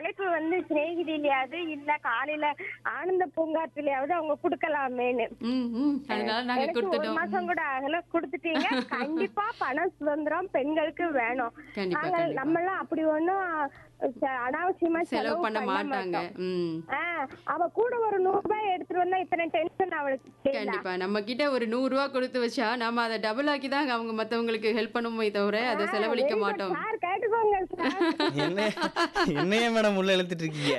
தலைப்பு வந்து சிநேகிதிலையாவது இல்ல காலையில ஆனந்த பூங்காற்றிலையாவது அவங்க குடுக்கலாமேன்னு ம் ம் அதனால நாங்க எனக்கு ஒரு கொடுத்துட்டோம் மாசம் கூட ஆகல கொடுத்துட்டீங்க கண்டிப்பா பண சுதந்திரம் பெண்களுக்கு வேணும் கண்டிப்பா, நாங்க கண்டிப்பா. நம்ம எல்லாம் அப்படி ஒண்ணும் ச- அனாவசியமா செலவு பண்ண மாட்டாங்க மாட்டோம். ம் ஆ, அவ கூட ஒரு நூறு ரூபாய் எடுத்துட்டு வந்தா இத்தனை டென்ஷன் அவளுக்கு தெரியல. கண்டிப்பா நம்ம கிட்ட ஒரு நூறு ரூபா கொடுத்து வச்சா நாம அதை டபுள் ஆக்கி தான் அவங்க மத்தவங்களுக்கு ஹெல்ப் பண்ணுமே தவிர அதை செலவழிக்க மாட்டோம் சார் கேட்டுக்கோங்க சார் என்ன என்னைய மேடம் உள்ள இழுத்துட்டு இருக்கீங்க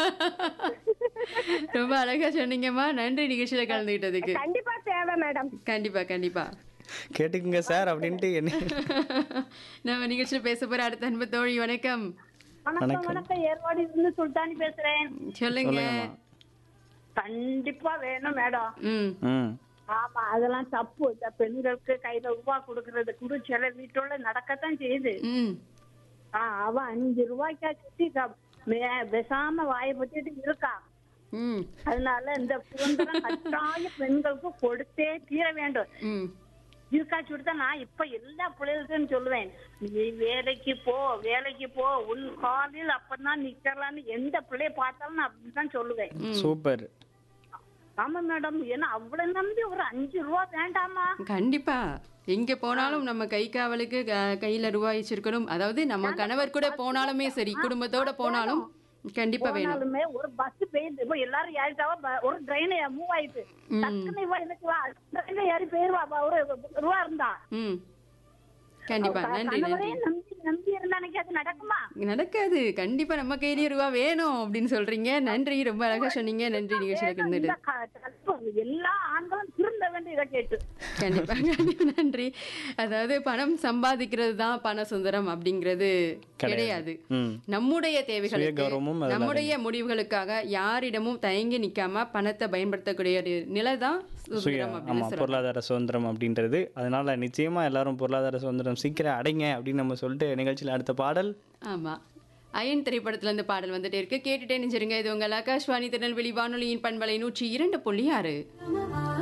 ரொம்ப அழகா சொன்னீங்கம்மா நன்றி நிகழ்ச்சியில கலந்துகிட்டதுக்கு கண்டிப்பா தேவை மேடம் கண்டிப்பா கண்டிப்பா கேட்டுக்குங்க சார் அப்படின்ட்டு என்ன நம்ம நிகழ்ச்சியில பேச போற அடுத்த அன்பு தோழி வணக்கம் வணக்கம் வணக்கம் ஏற்பாடு இருந்து சுல்தானி பேசுறேன் சொல்லுங்க சொல்லுங்கம்மா கண்டிப்பா வேணும் மேடம் ம் ம் ஆமா அதெல்லாம் தப்பு இந்த பெண்களுக்கு கையில ரூபா கொடுக்கறது குடு சில வீட்டோட நடக்கத்தான் செய்யுது ம் ஆ, அவ அஞ்சு ரூபாய்க்கா சுத்தி க- மே- பேசாம வாயை பத்திட்டு இருக்கா ம் அதனால இந்த சுதந்திரம் கட்டாய பெண்களுக்கு கொடுத்தே தீர வேண்டும் ம் இருக்கா சுடுத்தா நான் இப்ப எல்லா பிள்ளைகளுக்கும் சொல்லுவேன் நீ வேலைக்கு போ வேலைக்கு போ உன் காலில் அப்பதான் நிக்கலாம்னு எந்த பிள்ளைய பார்த்தாலும் நான் அப்படிதான் சொல்லுவேன் சூப்பர் ஆமா மேடம் ஏன்னா அவ்வளவு நம்பி ஒரு அஞ்சு ரூபா வேண்டாமா கண்டிப்பா எங்க போனாலும் நம்ம கை காவலுக்கு க- கையில ரூபாய் வச்சிருக்கணும் அதாவது நம்ம கணவர் கூட போனாலுமே சரி குடும்பத்தோட போனாலும் கண்டிப்பா வேணும் போனாலுமே ஒரு பஸ் போயிடுது இப்போ எல்லாரும் ஏறிட்டாவா ப- ஒரு ட்ரெயின் மூவ் ஆயிட்டு டக்குன்னு இவ எனக்கு வா ட்ரெயின்ல ஏறி போயிருவா ப- ஒரு ரூபா இருந்தா ம் கண்டிப்பா நன்றி நன்றி கணவரே நம்பி நம்பி இருந்தா எனக்கு அது நடக்குமா நடக்காது கண்டிப்பா நம்ம கையிலயே ரூபா வேணும் அப்படின்னு சொல்றீங்க நன்றி ரொம்ப அழகா சொன்னீங்க நன்றி நிகழ்ச்சியில கலந்துட்டு இந்த க- தத்துவம் எல்லா ஆண்களும் திருந்த வேண்டும் இதை கேட்டு கண்டிப்பா கண்டிப்பா நன்றி அதாவது பணம் சம்பாதிக்கிறது தான் பண சுந்தரம் அப்படிங்கிறது கிடையாது ம் நம்முடைய தேவைகளுக்கு சுயகௌரவமும் அதுல நம்முடைய முடிவுகளுக்காக யாரிடமும் தயங்கி நிக்காம பணத்தை பயன்படுத்தக்கூடிய ஒரு நிலை தான் சுய சுதந்திரம் அப்படின்னு ஆமாம் சொல்லலாம் பொருளாதார சுதந்திரம் அப்படின்றது அதனால நிச்சயமா எல்லாரும் பொருளாதார சுதந்திரம் சீக்கிரம் அடைங்க அப்படின்னு நம்ம சொல்லிட்டு நிகழ்ச்சியில் அடுத்த பாடல் ஆமா அயன் திரைப்படத்துல இருந்து பாடல் வந்துட்டே இருக்கு கேட்டுட்டே நினைச்சிருங்க இது உங்கள் ஆகாஷ்வாணி திருநெல்வேலி வானொலியின் பண்பலை நூற்றி இரண்டு புள்ளி ஆறு